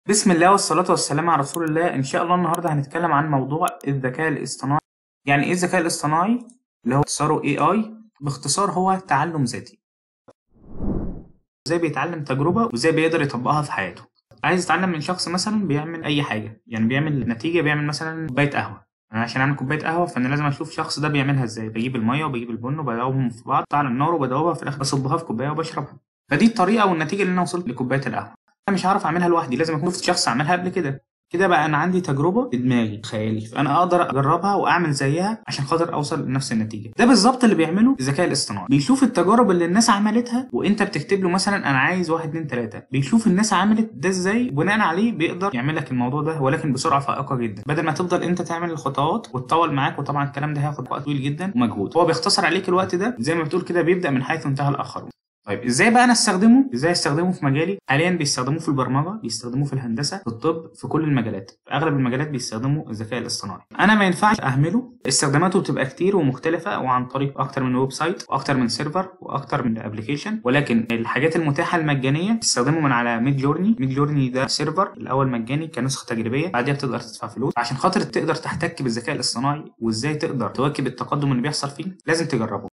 بسم الله والصلاة والسلام على رسول الله إن شاء الله النهاردة هنتكلم عن موضوع الذكاء الاصطناعي يعني إيه الذكاء الاصطناعي اللي هو اختصاره AI باختصار هو تعلم ذاتي إزاي بيتعلم تجربة وإزاي بيقدر يطبقها في حياته عايز يتعلم من شخص مثلا بيعمل أي حاجة يعني بيعمل نتيجة بيعمل مثلا كوباية قهوة أنا عشان أعمل كوباية قهوة فأنا لازم أشوف الشخص ده بيعملها إزاي بجيب المية وبجيب البن وبدوبهم في بعض على النار وبدوبها في الآخر بصبها في كوباية وبشربها فدي الطريقة والنتيجة اللي أنا وصلت لكوباية القهوة انا مش هعرف اعملها لوحدي لازم اكون شفت شخص عملها قبل كده كده بقى انا عندي تجربه في دماغي خيالي فانا اقدر اجربها واعمل زيها عشان خاطر اوصل لنفس النتيجه ده بالظبط اللي بيعمله الذكاء الاصطناعي بيشوف التجارب اللي الناس عملتها وانت بتكتب له مثلا انا عايز واحد اتنين تلاته بيشوف الناس عملت ده ازاي بناء عليه بيقدر يعمل لك الموضوع ده ولكن بسرعه فائقه جدا بدل ما تفضل انت تعمل الخطوات وتطول معاك وطبعا الكلام ده هياخد وقت طويل جدا ومجهود هو بيختصر عليك الوقت ده زي ما بتقول كده بيبدا من حيث انتهى الاخرون طيب ازاي بقى انا استخدمه ازاي استخدمه في مجالي حاليا بيستخدموه في البرمجه بيستخدموه في الهندسه في الطب في كل المجالات في اغلب المجالات بيستخدموا الذكاء الاصطناعي انا ما ينفعش اهمله استخداماته بتبقى كتير ومختلفه وعن طريق اكتر من ويب سايت واكتر من سيرفر واكتر من ابلكيشن ولكن الحاجات المتاحه المجانيه تستخدمه من على ميد جورني ميد جورني ده سيرفر الاول مجاني كنسخه تجريبيه بعدها بتقدر تدفع فلوس عشان خاطر تقدر تحتك بالذكاء الاصطناعي وازاي تقدر تواكب التقدم اللي بيحصل فيه لازم تجربه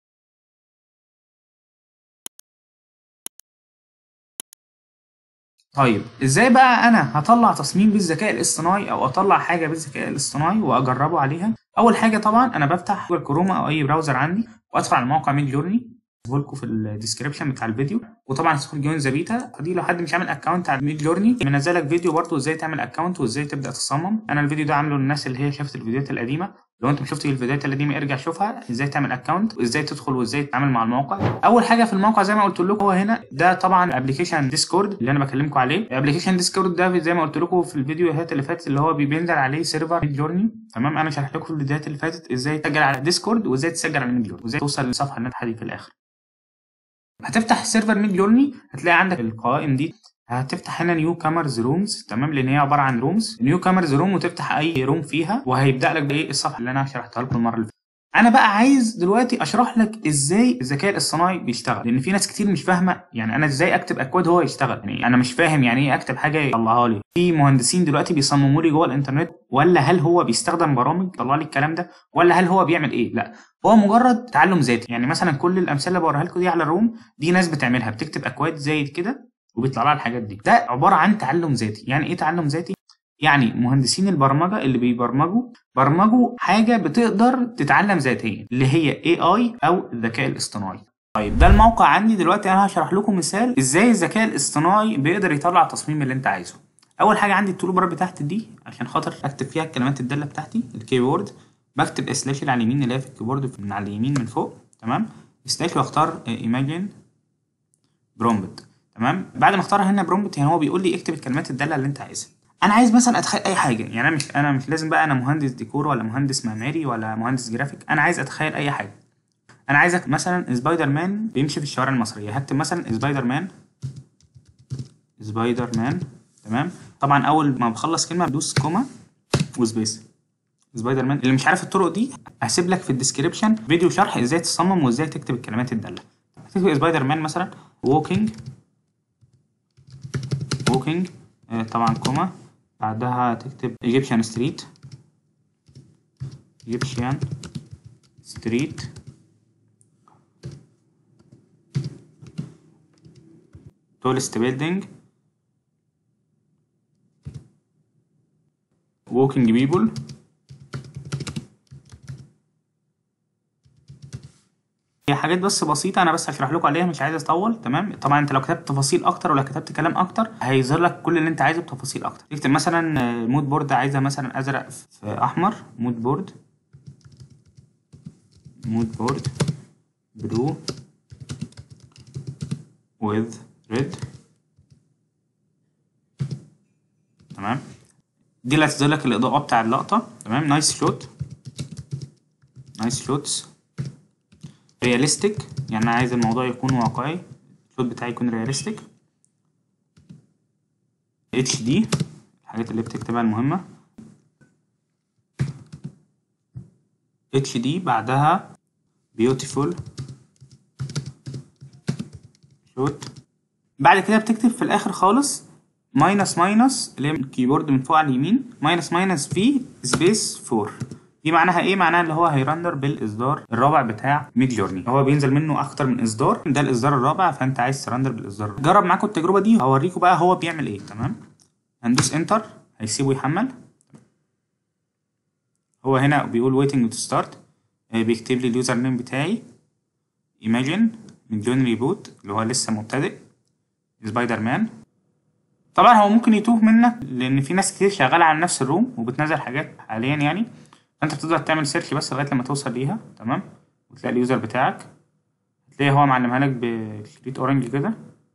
طيب ازاي بقى انا هطلع تصميم بالذكاء الاصطناعي او اطلع حاجه بالذكاء الاصطناعي واجربه عليها اول حاجه طبعا انا بفتح جوجل كروما او اي براوزر عندي وادخل على موقع ميد جورني لكم في الديسكربشن بتاع الفيديو وطبعا تدخل جوين ذا بيتا دي لو حد مش عامل اكونت على ميد جورني منزلك فيديو برضه ازاي تعمل اكونت وازاي تبدا تصمم انا الفيديو ده عامله للناس اللي هي شافت الفيديوهات القديمه لو انت مش شفت الفيديوهات القديمه ارجع شوفها ازاي تعمل اكونت وازاي تدخل وازاي تتعامل مع الموقع اول حاجه في الموقع زي ما قلت لكم هو هنا ده طبعا ابلكيشن ديسكورد اللي انا بكلمكم عليه ابلكيشن ديسكورد ده زي ما قلت لكم في الفيديوهات اللي فاتت اللي هو بينزل عليه سيرفر ميد جورني تمام انا شرحت لكم في الفيديوهات اللي فاتت ازاي تسجل على ديسكورد وازاي تسجل على ميد جورني وازاي توصل للصفحه الناجحه دي في الاخر هتفتح سيرفر ميد جورني هتلاقي عندك القوائم دي هتفتح هنا نيو كامرز رومز تمام لان هي عباره عن رومز نيو كامرز روم وتفتح اي روم فيها وهيبدا لك بايه الصفحه اللي انا شرحتها لكم المره اللي فاتت انا بقى عايز دلوقتي اشرح لك ازاي الذكاء الاصطناعي بيشتغل لان في ناس كتير مش فاهمه يعني انا ازاي اكتب اكواد هو يشتغل يعني انا مش فاهم يعني ايه اكتب حاجه يطلعها لي في مهندسين دلوقتي بيصمموا لي جوه الانترنت ولا هل هو بيستخدم برامج تطلع لي الكلام ده ولا هل هو بيعمل ايه لا هو مجرد تعلم ذاتي يعني مثلا كل الامثله اللي بوريها لكم دي على الروم دي ناس بتعملها بتكتب اكواد زي كده وبيطلع لها الحاجات دي ده عباره عن تعلم ذاتي يعني ايه تعلم ذاتي يعني مهندسين البرمجه اللي بيبرمجوا برمجوا حاجه بتقدر تتعلم ذاتيا اللي هي AI او الذكاء الاصطناعي طيب ده الموقع عندي دلوقتي انا هشرح لكم مثال ازاي الذكاء الاصطناعي بيقدر يطلع التصميم اللي انت عايزه اول حاجه عندي التول بار بتاعتي دي عشان خاطر اكتب فيها الكلمات الداله بتاعتي الكيبورد بكتب سلاش اللي على اليمين اللي هي في الكيبورد من على اليمين من فوق تمام سلاش واختار ايماجين برومبت تمام بعد ما اختار هنا برومبت يعني هو بيقول لي اكتب الكلمات الداله اللي انت عايزها انا عايز مثلا اتخيل اي حاجه يعني انا مش انا مش لازم بقى انا مهندس ديكور ولا مهندس معماري ولا مهندس جرافيك انا عايز اتخيل اي حاجه انا عايزك مثلا سبايدر مان بيمشي في الشوارع المصريه هكتب مثلا سبايدر مان سبايدر مان تمام طبعا اول ما بخلص كلمه بدوس كوما وسبيس سبايدر مان اللي مش عارف الطرق دي هسيب لك في الديسكريبشن فيديو شرح ازاي تصمم وازاي تكتب الكلمات الداله تكتب سبايدر مان مثلا ووكينج ووكينج طبعا كوما بعدها تكتب ايجيبشن ستريت ايجيبشن ستريت tallest building walking people هي حاجات بس بسيطة أنا بس هشرح لكم عليها مش عايز أطول تمام طبعا أنت لو كتبت تفاصيل أكتر ولا كتبت كلام أكتر هيظهر لك كل اللي أنت عايزه بتفاصيل أكتر تكتب مثلا مود بورد عايزها مثلا أزرق في أحمر مود بورد مود بورد بلو with red تمام دي اللي هتظهر لك الإضاءة بتاع اللقطة تمام نايس شوت نايس شوتس رياليستيك يعني انا عايز الموضوع يكون واقعي الشوت بتاعي يكون رياليستيك اتش دي الحاجات اللي بتكتبها المهمة اتش دي بعدها beautiful شوت بعد كده بتكتب في الاخر خالص ماينس ماينس اللي هي الكيبورد من فوق على اليمين ماينس ماينس في سبيس 4 دي معناها ايه معناها اللي هو هيرندر بالاصدار الرابع بتاع ميد جورني هو بينزل منه اكتر من اصدار ده الاصدار الرابع فانت عايز ترندر بالاصدار جرب معاكم التجربه دي هوريكم بقى هو بيعمل ايه تمام هندوس انتر هيسيبه يحمل هو هنا بيقول waiting to start بيكتب لي اليوزر نيم بتاعي imagine مليون ريبوت اللي هو لسه مبتدئ سبايدر مان طبعا هو ممكن يتوه منك لان في ناس كتير شغاله على نفس الروم وبتنزل حاجات حاليا يعني فانت بتقدر تعمل سيرش بس لغايه لما توصل ليها تمام وتلاقي اليوزر بتاعك تلاقي هو معلمها لك بشريط اورنج كده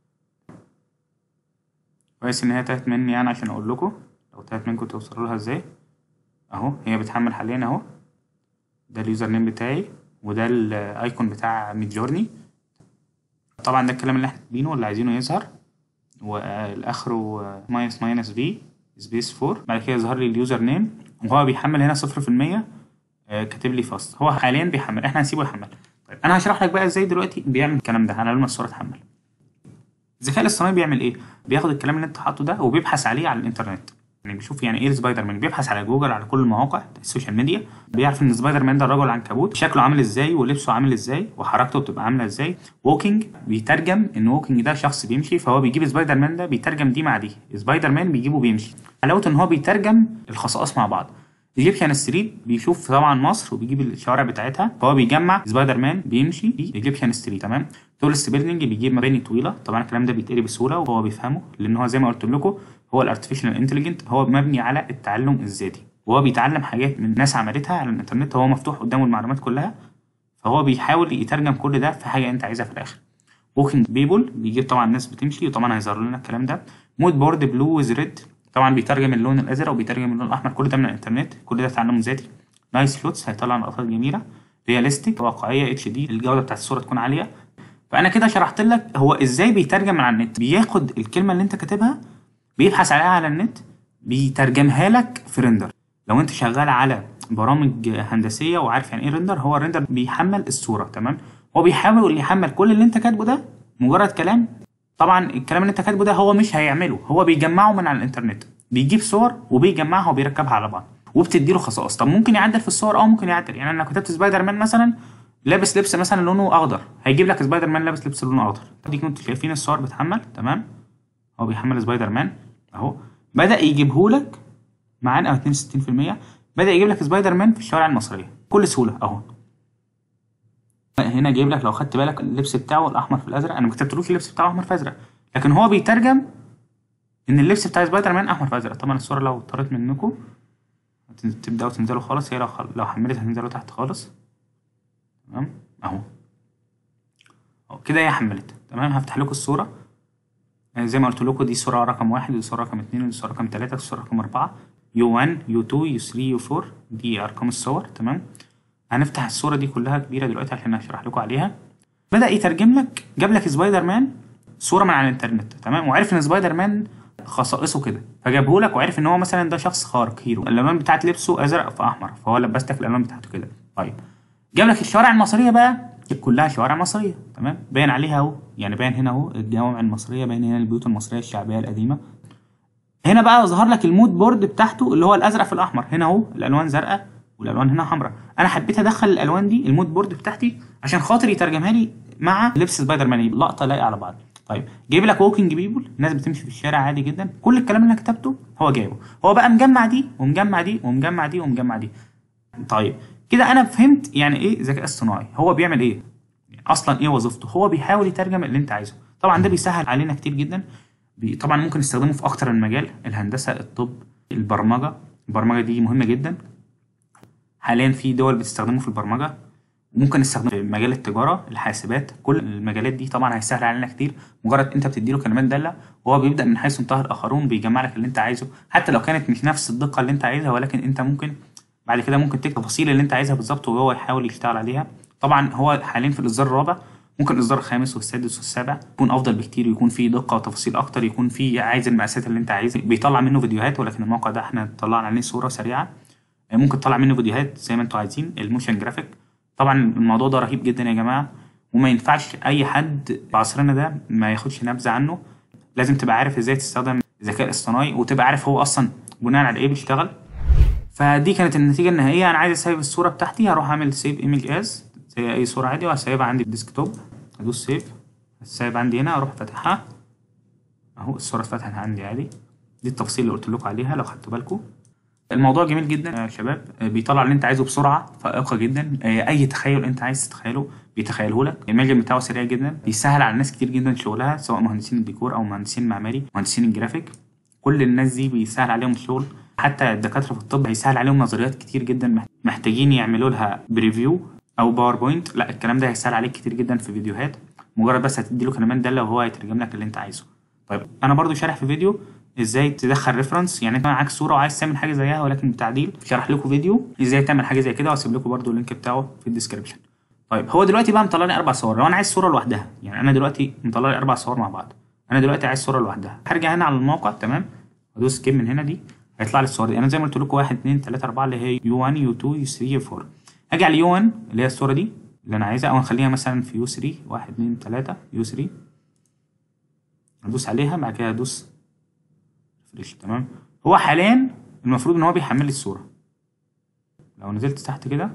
كويس ان هي تاهت مني يعني عشان اقول لكم لو تاهت منكم توصلوا لها ازاي اهو هي بتحمل حاليا اهو ده اليوزر نيم بتاعي وده الايكون بتاع ميد جورني طبعا ده الكلام اللي احنا كاتبينه واللي عايزينه يظهر والاخره ماينس ماينس في سبيس 4 بعد كده يظهر لي اليوزر نيم وهو بيحمل هنا صفر في المية كاتب لي فاست هو حاليا بيحمل احنا هنسيبه يحمل طيب انا هشرح لك بقى ازاي دلوقتي بيعمل الكلام ده على لما الصوره تحمل الذكاء الاصطناعي بيعمل ايه بياخد الكلام اللي انت حاطه ده وبيبحث عليه على الانترنت يعني بيشوف يعني ايه سبايدر مان بيبحث على جوجل على كل المواقع السوشيال ميديا بيعرف ان سبايدر مان ده رجل عنكبوت شكله عامل ازاي ولبسه عامل ازاي وحركته بتبقى عامله ازاي ووكينج بيترجم ان ووكينج ده شخص بيمشي فهو بيجيب سبايدر مان ده بيترجم دي مع دي سبايدر مان بيجيبه بيمشي حلاوته ان هو بيترجم الخصائص مع بعض ايجيبشن ستريت بيشوف طبعا مصر وبيجيب الشوارع بتاعتها فهو بيجمع سبايدر مان بيمشي في ايجيبشن ستريت تمام تولست بيلدينج بيجيب مباني طويله طبعا الكلام ده بيتقري بسهوله وهو بيفهمه لان هو زي ما قلت لكم هو الارتفيشال انتليجنت هو مبني على التعلم الذاتي وهو بيتعلم حاجات من ناس عملتها على الانترنت هو مفتوح قدامه المعلومات كلها فهو بيحاول يترجم كل ده في حاجه انت عايزها في الاخر ووكينج بيبول بيجيب طبعا ناس بتمشي وطبعا هيظهر لنا الكلام ده مود بورد بلو ويز ريد طبعا بيترجم اللون الازرق وبيترجم اللون الاحمر كل ده من الانترنت كل ده تعلم ذاتي نايس شوتس هيطلع لقطات جميله رياليستيك واقعيه اتش دي الجوده بتاعت الصوره تكون عاليه فانا كده شرحت لك هو ازاي بيترجم من على النت بياخد الكلمه اللي انت كاتبها بيبحث عليها على النت بيترجمها لك في ريندر لو انت شغال على برامج هندسيه وعارف يعني ايه ريندر هو الريندر بيحمل الصوره تمام هو بيحاول يحمل كل اللي انت كاتبه ده مجرد كلام طبعا الكلام اللي انت كاتبه ده هو مش هيعمله هو بيجمعه من على الانترنت بيجيب صور وبيجمعها وبيركبها على بعض وبتدي له خصائص طب ممكن يعدل في الصور اه ممكن يعدل يعني انا لو كتبت سبايدر مان مثلا لابس لبس مثلا لونه اخضر هيجيب لك سبايدر مان لابس لبس لونه اخضر دي كنتوا شايفين الصور بتحمل تمام هو بيحمل سبايدر مان اهو بدا يجيبه لك معانا 62% بدا يجيب لك سبايدر مان في الشوارع المصريه بكل سهوله اهو هنا جايب لك لو خدت بالك اللبس بتاعه الاحمر في الازرق انا ما كتبتلوش اللبس بتاعه احمر في ازرق لكن هو بيترجم ان اللبس بتاع سبايدر مان احمر في ازرق طبعا الصوره لو طارت منكم تبداوا تنزلوا خالص هي لو خل... لو حملت هتنزلوا تحت خالص تمام اهو اهو كده هي حملت تمام هفتح لكم الصوره يعني زي ما قلت لكم دي صوره رقم واحد ودي صوره رقم اتنين ودي صوره رقم تلاته ودي صوره رقم اربعه يو 1 يو 2 يو 3 يو 4 دي ارقام الصور تمام هنفتح الصوره دي كلها كبيره دلوقتي عشان اشرح لكم عليها بدا يترجم لك جاب لك سبايدر مان صوره من على الانترنت تمام وعرف ان سبايدر مان خصائصه كده فجابه لك وعرف ان هو مثلا ده شخص خارق هيرو الالوان بتاعت لبسه ازرق في احمر فهو لبس لك الالوان بتاعته كده طيب جاب لك الشوارع المصريه بقى كلها شوارع مصريه تمام باين عليها اهو يعني باين هنا اهو الجوامع المصريه باين هنا البيوت المصريه الشعبيه القديمه هنا بقى ظهر لك المود بورد بتاعته اللي هو الازرق في الاحمر هنا اهو الالوان زرقاء والالوان هنا حمراء انا حبيت ادخل الالوان دي المود بورد بتاعتي عشان خاطر يترجمها لي مع لبس سبايدر مان لقطه لايقه على بعض طيب جايب لك ووكينج بيبول ناس بتمشي في الشارع عادي جدا كل الكلام اللي انا كتبته هو جايبه هو بقى مجمع دي ومجمع دي ومجمع دي ومجمع دي طيب كده انا فهمت يعني ايه ذكاء اصطناعي هو بيعمل ايه اصلا ايه وظيفته هو بيحاول يترجم اللي انت عايزه طبعا ده بيسهل علينا كتير جدا بي... طبعا ممكن نستخدمه في اكتر من مجال الهندسه الطب البرمجه البرمجه دي مهمه جدا حاليا في دول بتستخدمه في البرمجه ممكن نستخدمه في مجال التجاره الحاسبات كل المجالات دي طبعا هيسهل علينا كتير مجرد انت بتديله كلمات داله وهو بيبدا من حيث انتهى الاخرون بيجمع لك اللي انت عايزه حتى لو كانت مش نفس الدقه اللي انت عايزها ولكن انت ممكن بعد كده ممكن تكتب التفاصيل اللي انت عايزها بالظبط وهو يحاول يشتغل عليها طبعا هو حاليا في الاصدار الرابع ممكن الاصدار الخامس والسادس والسابع يكون افضل بكتير ويكون فيه دقه وتفاصيل اكتر يكون فيه عايز المقاسات اللي انت عايزها بيطلع منه فيديوهات ولكن الموقع ده احنا طلعنا عليه صوره سريعه ممكن تطلع منه فيديوهات زي ما انتوا عايزين الموشن جرافيك طبعا الموضوع ده رهيب جدا يا جماعه وما ينفعش اي حد بعصرنا ده ما ياخدش نبذه عنه لازم تبقى عارف ازاي تستخدم الذكاء الاصطناعي وتبقى عارف هو اصلا بناء على ايه بيشتغل فدي كانت النتيجه النهائيه انا عايز اسيب الصوره بتاعتي هروح اعمل سيف ايمج از زي اي صوره عادي وهسيبها عندي في الديسكتوب ادوس سيف السايب عندي هنا اروح فاتحها اهو الصوره اتفتحت عندي عادي دي التفاصيل اللي قلت لكم عليها لو خدتوا بالكم الموضوع جميل جدا يا شباب بيطلع اللي انت عايزه بسرعه فائقه جدا اي تخيل انت عايز تتخيله بيتخيله لك الماجن بتاعه سريع جدا بيسهل على ناس كتير جدا شغلها سواء مهندسين الديكور او مهندسين المعماري مهندسين الجرافيك كل الناس دي بيسهل عليهم الشغل حتى الدكاتره في الطب هيسهل عليهم نظريات كتير جدا محتاجين يعملوا لها بريفيو او باوربوينت لا الكلام ده هيسهل عليك كتير جدا في فيديوهات مجرد بس هتدي له كلمات داله وهو هيترجم لك اللي انت عايزه طيب انا برضو شارح في فيديو ازاي تدخل ريفرنس يعني انت معاك صوره وعايز تعمل حاجه زيها ولكن بتعديل شرح لكم فيديو ازاي تعمل حاجه زي كده وهسيب لكم برضو اللينك بتاعه في الديسكربشن طيب هو دلوقتي بقى مطلع لي اربع صور لو انا عايز صوره لوحدها يعني انا دلوقتي مطلع لي اربع صور مع بعض انا دلوقتي عايز صوره لوحدها هرجع هنا على الموقع تمام ادوس سكيب من هنا دي هيطلع لي الصور دي انا زي ما قلت لكم 1 2 3 4 اللي هي يو 1 يو 2 يو 3 يو 4 اجي على يو 1 اللي هي الصوره دي اللي انا عايزها او نخليها مثلا في يو 3 1 2 3 يو 3 ادوس عليها بعد كده ادوس ريفريش تمام هو حاليا المفروض ان هو بيحمل لي الصوره لو نزلت تحت كده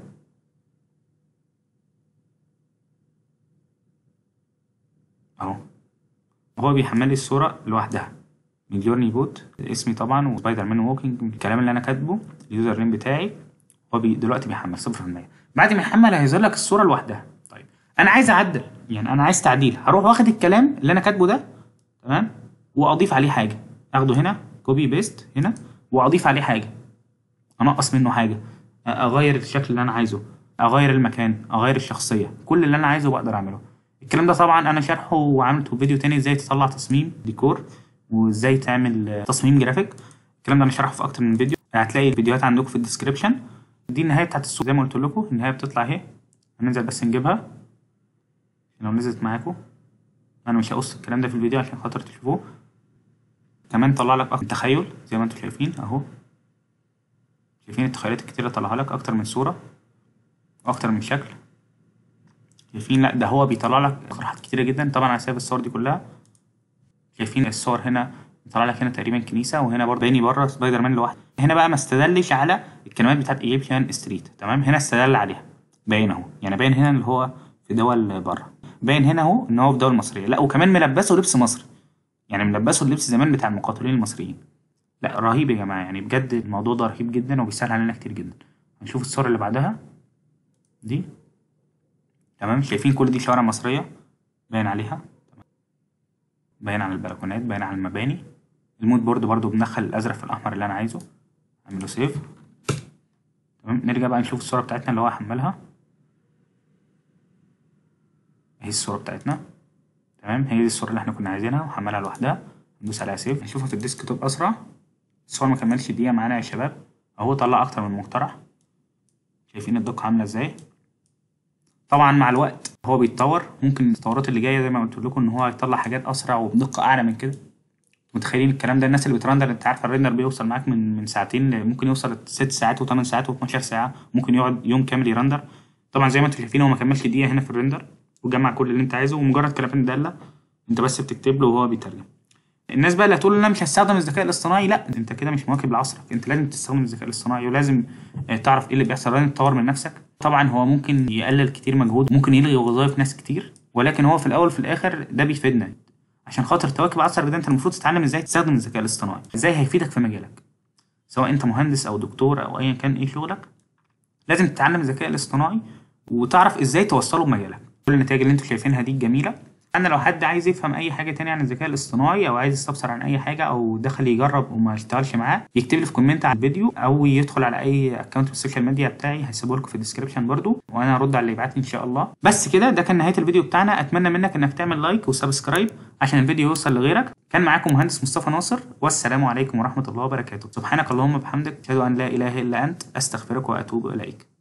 اهو هو بيحمل لي الصوره لوحدها من جورني بوت اسمي طبعا وسبايدر مان ووكينج الكلام اللي انا كاتبه اليوزر نيم بتاعي هو بي دلوقتي بيحمل 0% بعد ما يحمل هيظهر لك الصوره لوحدها طيب انا عايز اعدل يعني انا عايز تعديل هروح واخد الكلام اللي انا كاتبه ده تمام واضيف عليه حاجه اخده هنا كوبي بيست هنا واضيف عليه حاجه انقص منه حاجه اغير الشكل اللي انا عايزه اغير المكان اغير الشخصيه كل اللي انا عايزه بقدر اعمله الكلام ده طبعا انا شارحه وعملته فيديو تاني ازاي تطلع تصميم ديكور وازاي تعمل تصميم جرافيك الكلام ده انا شرحه في اكتر من فيديو هتلاقي الفيديوهات عندكم في الديسكربشن دي النهايه بتاعت الصوره زي ما قلت لكم النهايه بتطلع اهي هننزل بس نجيبها لو نزلت معاكم انا مش هقص الكلام ده في الفيديو عشان خاطر تشوفوه كمان طلع لك اكتر تخيل زي ما انتم شايفين اهو شايفين التخيلات الكتيرة طلعها لك اكتر من صورة واكتر من شكل شايفين لا ده هو بيطلع لك اقتراحات كتيرة جدا طبعا انا سايب الصور دي كلها شايفين الصور هنا طلع لك هنا تقريبا كنيسة وهنا برضه باني بره سبايدر مان لوحده هنا بقى ما استدلش على الكلمات بتاعت ايجيبشن ستريت تمام هنا استدل عليها باين اهو يعني باين هنا اللي هو في دول بره باين هنا اهو ان هو في دول مصرية لا وكمان ملبسه لبس مصري يعني ملبسه اللبس زمان بتاع المقاتلين المصريين لا رهيب يا جماعه يعني بجد الموضوع ده رهيب جدا وبيسهل علينا كتير جدا هنشوف الصوره اللي بعدها دي تمام شايفين كل دي شوارع مصريه باين عليها باين على البلكونات باين على المباني المود بورد برضو بندخل الازرق في الاحمر اللي انا عايزه اعمله سيف تمام نرجع بقى نشوف الصوره بتاعتنا اللي هو هحملها اهي الصوره بتاعتنا تمام هي دي الصورة اللي احنا كنا عايزينها وحملها لوحدها ندوس عليها سيف نشوفها في الديسك توب أسرع الصور ما كملش دقيقة معانا يا شباب أهو طلع أكتر من مقترح شايفين الدقة عاملة ازاي طبعا مع الوقت هو بيتطور ممكن التطورات اللي جاية زي ما قلت لكم إن هو هيطلع حاجات أسرع وبدقة أعلى من كده متخيلين الكلام ده الناس اللي بترندر انت عارف الريندر بيوصل معاك من من ساعتين ممكن يوصل ست ساعات وثمان ساعات و12 ساعة ممكن يقعد يوم كامل يرندر طبعا زي ما انتم شايفين هو ما كملش دقيقة هنا في الريندر وجمع كل اللي انت عايزه ومجرد كلمات دالة انت بس بتكتب له وهو بيترجم الناس بقى اللي هتقول انا مش هستخدم الذكاء الاصطناعي لا انت كده مش مواكب لعصرك انت لازم تستخدم الذكاء الاصطناعي ولازم تعرف ايه اللي بيحصل لازم تطور من نفسك طبعا هو ممكن يقلل كتير مجهود ممكن يلغي وظائف ناس كتير ولكن هو في الاول وفي الاخر ده بيفيدنا عشان خاطر تواكب عصرك ده انت المفروض تتعلم ازاي تستخدم الذكاء الاصطناعي ازاي هيفيدك في مجالك سواء انت مهندس او دكتور او ايا كان ايه شغلك لازم تتعلم الذكاء الاصطناعي وتعرف ازاي توصله بمجالك كل النتائج اللي انتوا شايفينها دي الجميله انا لو حد عايز يفهم اي حاجه تانية عن الذكاء الاصطناعي او عايز يستفسر عن اي حاجه او دخل يجرب وما اشتغلش معاه يكتب لي في كومنت على الفيديو او يدخل على اي اكونت في السوشيال ميديا بتاعي هسيبه لكم في الديسكربشن برضو وانا هرد على اللي يبعت لي ان شاء الله بس كده ده كان نهايه الفيديو بتاعنا اتمنى منك انك تعمل لايك وسبسكرايب عشان الفيديو يوصل لغيرك كان معاكم مهندس مصطفى ناصر والسلام عليكم ورحمه الله وبركاته سبحانك اللهم وبحمدك اشهد ان لا اله الا انت استغفرك واتوب اليك